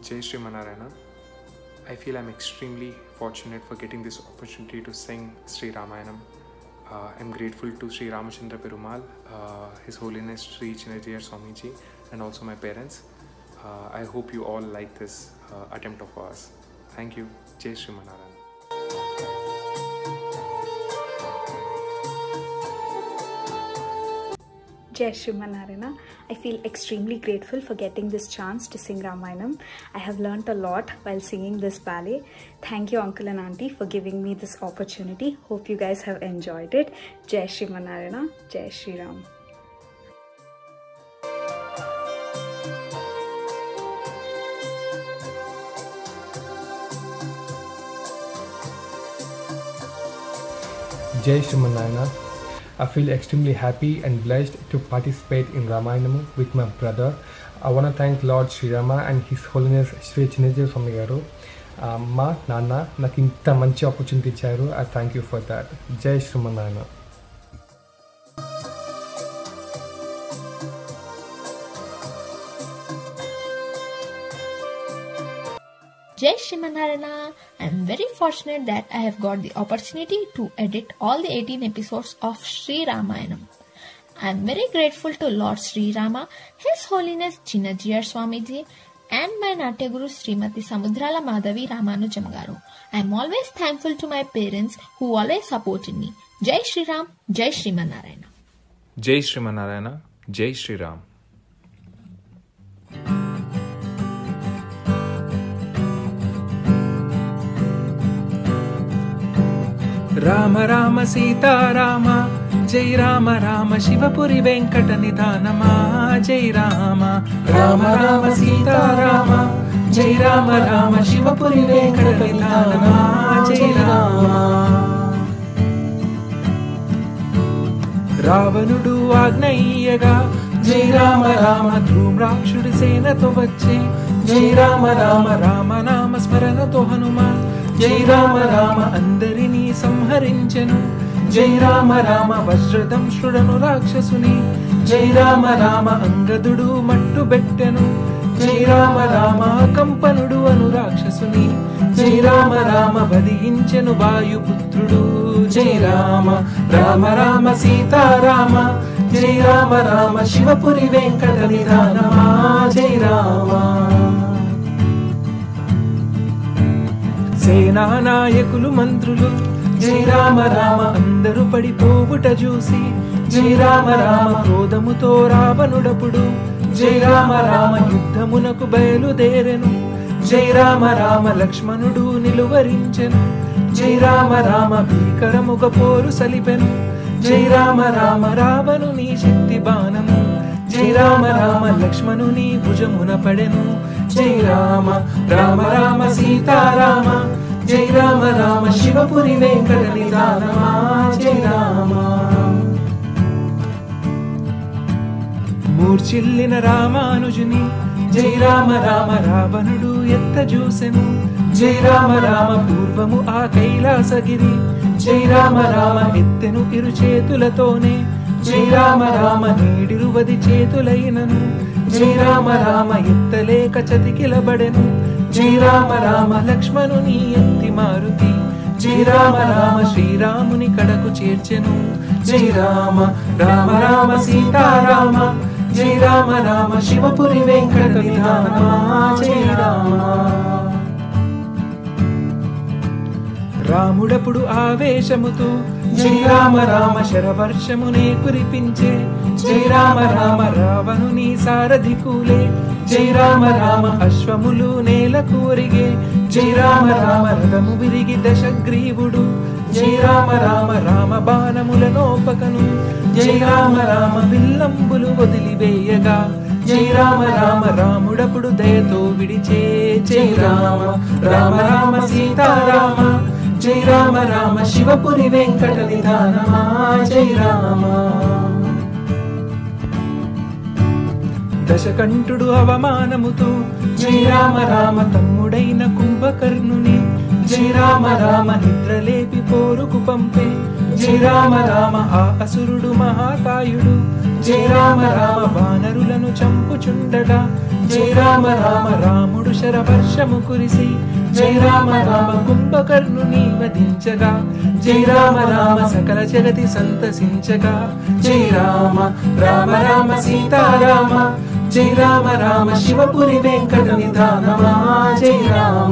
Jai Shri Manarayana. I feel I'm extremely fortunate for getting this opportunity to sing Sri Ramayanam. Uh, I'm grateful to Sri Ramachandra Perumal, uh, His Holiness Sri Chinajayar Swamiji, and also my parents. Uh, I hope you all like this uh, attempt of ours. Thank you. Jai Shri Manarayana. Jai Shrimanarana. I feel extremely grateful for getting this chance to sing Ramayanam. I have learnt a lot while singing this ballet. Thank you, Uncle and Auntie, for giving me this opportunity. Hope you guys have enjoyed it. Jai Shrimanarana. Jai Shri Ram. Jai Shrimanayana. I feel extremely happy and blessed to participate in Ramayanam with my brother. I want to thank Lord Sri Rama and His Holiness Sri Chinajay Swami గారు అమ్మ నాన్న నాకు ఇంత మంచి opportunity ఇచ్చారు I thank you for that జై Srimannarayana Jai Shimanarana. I'm very fortunate that I have got the opportunity to edit all the 18 episodes of Sri Ramayanam. I'm very grateful to Lord Sri Rama, His Holiness Chinajiyar Swamiji, and my Natya Guru Srimati Samudrala Madhavi Ramanujam Garu. I'm always thankful to my parents who always supported me. Jai Shri Ram, Jai Shrimanarayana. Jai Shri Manarayana. Jai Shri Ram. Rama Rama Sitarama జై రామ రామ శివపురి వెంకట నిధానమా జై రామ రామ రామ సీతారామ జై రామ రామ శివపురి వెంకట నిధానమా జై రామ రావణుడు ఆజ్ఞయ్యగా జై రామ రామ ధూమ్రాక్షుడి సేనతో వచ్చే జై రామ రామ రామ నామ స్మరణతో హనుమా జై రామ రామ అందరినీ సంహరించెను జై రామ రామ వజ్రదంశుడను రాక్షసుని జై రామ రామ అంగదుడు మట్టు బెట్టెను జై రామ రామ కంపనుడు అను రాక్షసుని జై రామ రామ వధించెను వాయుపుత్రుడు జై రామ రామ రామ సీతారామ జై రామ రామ శివపురి వెంకట నిధానమా జై రామ సేనా నాయకులు మంత్రులు జై రామ రామ అందరూ పడిపోవుట చూసి జై రామ రామ క్రోధముతో రావణుడపుడు జై రామ రామ యుద్ధమునకు బయలుదేరెను జై రామ రామ లక్ష్మణుడు నిలువరించెను జై రామ రామ భీకరముగ పోరు సలిపెను జై రామ రామ రావణుని శక్తి బాణము జై రామ రామ లక్ష్మణుని భుజమున పడెను జై రామ రామ రామ సీతారామ జై రామ రామ శివపురి వెంకట నిదానమా జై రామ మూర్చిల్లిన రామానుజుని జై రామ రామ రావణుడు ఎత్త చూసెను జై రామ రామ పూర్వము ఆ కైలాసగిరి జై రామ రామ ఎత్తెను ఇరు చేతులతోనే జై రామ రామ నీడిరువది చేతులైనను జై రామ రామ ఎత్తలేక చతికిలబడెను జై రామ రామ లక్ష్మణుని ఎత్తి మారుతి జై రామ రామ శ్రీరాముని కడకు చేర్చెను జై రామ రామ రామ సీతారామ జై రామ రామ శివపురి వెంకట విధానమా జై రామ రాముడప్పుడు ఆవేశముతో జై రామ రామ శరవర్షమునే కురిపించే జై రామ రామ రావణుని సారథి కూలే జై రామ రామ అశ్వములు నేల కూరిగే జై రామ రామ రథము విరిగి దశగ్రీవుడు జై రామ రామ రామ బాణములనోపకను జై రామ రామ విల్లంబులు వదిలివేయగా జై రామ రామ రాముడప్పుడు దయతో విడిచే జై రామ రామ రామ సీతారామ జై రామ రామ శివపురి వెంకట నిధానమా జై రామ దశకంఠుడు అవమానముతో జై రామ రామ తమ్ముడైన కుంభకర్ణుని జై రామ రామ నిద్రలేపి పోరుకు పంపే జై రామ రామ ఆ అసురుడు మహాకాయుడు జై రామ రామ వానరులను చంపుచుండగా జై రామ రామ రాముడు శరవర్షము కురిసి జై రామ రామ కుంభకర్ణుని వధించగా జై రామ రామ సకల జగతి సంతసించగా జై రామ రామ రామ సీతారామ జై రామ రామ శివపురి వెంకట నిధానమా జై రామ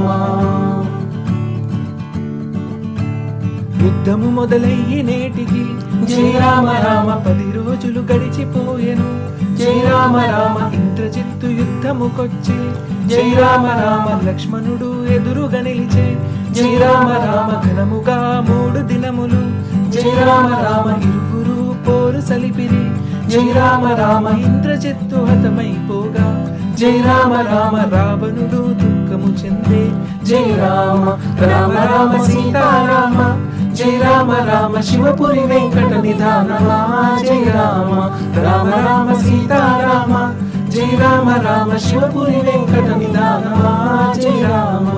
యుద్ధము మొదలయ్యి నేటికి జై రామ రామ పది రోజులు గడిచిపోయెను జై రామ రామ ఇంద్రజిత్తు యుద్ధముకొచ్చి జై రామ రామ లక్ష్మణుడు ఎదురుగా నిలిచే జై రామ రామ ఘనముగా మూడు దినములు జై రామ రామ ఇరువురు పోరు సలిపిరి జై రామ రామ ఇంద్రజిత్తు హతమైపోగా జై రామ రామ రావణుడు దుఃఖము చెందే జై రామ రామ రామ సీతారామ జై రామ రామ శివపురి వెంకట నిధానమా జై రామ రామ రామ సీతారామ జై రామ రామ శివపురి వెంకట నిధానమా జై రామ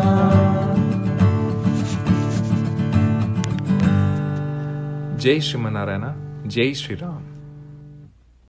జై శ్రీమన్నారాయణ జై శ్రీరామ్